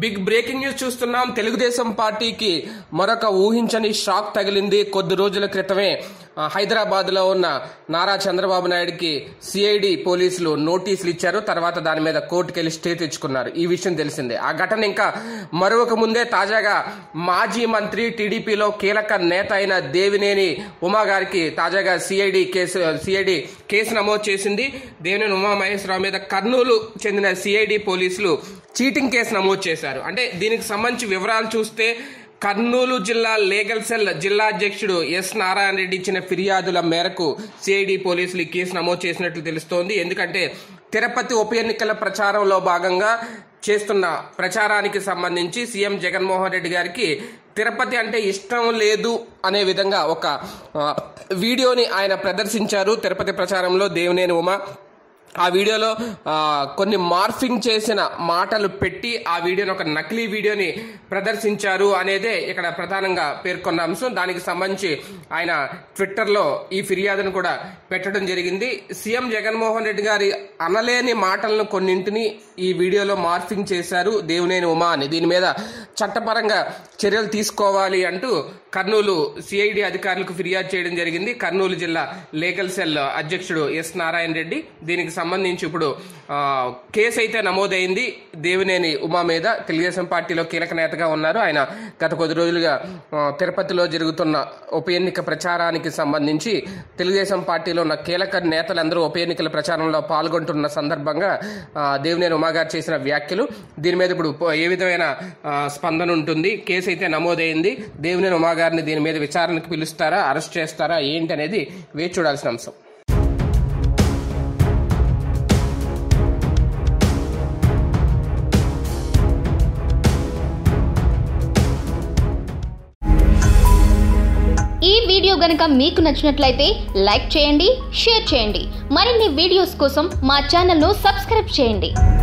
big breaking news చూస్తున్నాం తెలుగుదేశం పార్టీకి మరొక ఊహించని షాక్ తగిలింది కొద్ది రోజుల క్రితమే ఆ, హైదరాబాద్లో ఉన్న నారా చంద్రబాబు నాయుడుకి సిఐడి పోలీసులు నోటీసులు ఇచ్చారు తర్వాత దాని మీద కోర్టుకెళ్లి స్టే తెచ్చుకున్నారు ఈ విషయం తెలిసిందే ఆ ఘటన ఇంకా మరొక ముందే తాజాగా మాజీ మంత్రి టీడీపీలో కీలక నేత అయిన దేవినేని ఉమా గారికి తాజాగా సిఐడి కేసు సిఐడి కేసు నమోదు చేసింది దేవినేని ఉమా మహేశ్వరరావు మీద కర్నూలు చెందిన సిఐడి పోలీసులు చీటింగ్ కేసు నమోదు చేశారు అంటే దీనికి సంబంధించి వివరాలు చూస్తే కర్నూలు జిల్లా లీగల్ సెల్ జిల్లా అధ్యక్షుడు ఎస్ నారాయణ రెడ్డి ఇచ్చిన ఫిర్యాదుల మేరకు సిఐడి పోలీసులు ఈ కేసు నమోదు చేసినట్లు తెలుస్తోంది ఎందుకంటే తిరుపతి ఉప ఎన్నికల ప్రచారంలో భాగంగా చేస్తున్న ప్రచారానికి సంబంధించి సీఎం జగన్మోహన్ రెడ్డి గారికి తిరుపతి అంటే ఇష్టం లేదు అనే విధంగా ఒక ఆ, వీడియోని ఆయన ప్రదర్శించారు తిరుపతి ప్రచారంలో దేవినేని ఉమ ఆ వీడియోలో ఆ, కొన్ని మార్ఫింగ్ చేసిన మాటలు పెట్టి ఆ వీడియోని ఒక నకిలీ వీడియోని ప్రదర్శించారు అనేదే ఇక్కడ ప్రధానంగా పేర్కొన్న అంశం దానికి సంబంధించి ఆయన ట్విట్టర్లో ఈ ఫిర్యాదును కూడా పెట్టడం జరిగింది సీఎం జగన్మోహన్ రెడ్డి గారి అనలేని మాటలను కొన్నింటిని ఈ వీడియోలో మార్ఫింగ్ చేశారు దేవినేని ఉమా అని దీని మీద చట్టపరంగా చర్యలు తీసుకోవాలి అంటూ కర్నూలు సిఐడి అధికారులకు ఫిర్యాదు చేయడం జరిగింది కర్నూలు జిల్లా లీగల్ సెల్ అధ్యక్షుడు ఎస్ నారాయణ రెడ్డి దీనికి సంబంధించి ఇప్పుడు ఆ, కేసు అయితే నమోదైంది దేవినేని ఉమా మీద తెలుగుదేశం పార్టీలో కీలక నేతగా ఉన్నారు ఆయన గత కొద్ది రోజులుగా ఆ, తిరుపతిలో జరుగుతున్న ఉప ఎన్నిక ప్రచారానికి సంబంధించి తెలుగుదేశం పార్టీలో ఉన్న కీలక నేతలందరూ ఉప ఎన్నికల ప్రచారంలో పాల్గొంటున్న సందర్భంగా ఆ, దేవినేని ఉమా గారు చేసిన వ్యాఖ్యలు దీని మీద ఇప్పుడు పో- ఏ విధమైన ఆ, స్పందన ఉంటుంది కేసు అయితే నమోదైంది దేవినేని ఉమా గారిని దీని మీద విచారణకు పిలుస్తారా అరెస్ట్ చేస్తారా ఏంటి అనేది వేచి చూడాల్సిన అంశం ఈ వీడియో గనుక మీకు నచ్చినట్లయితే లైక్ చేయండి షేర్ చేయండి మరిన్ని వీడియోస్ కోసం మా ఛానల్ను సబ్స్క్రైబ్ చేయండి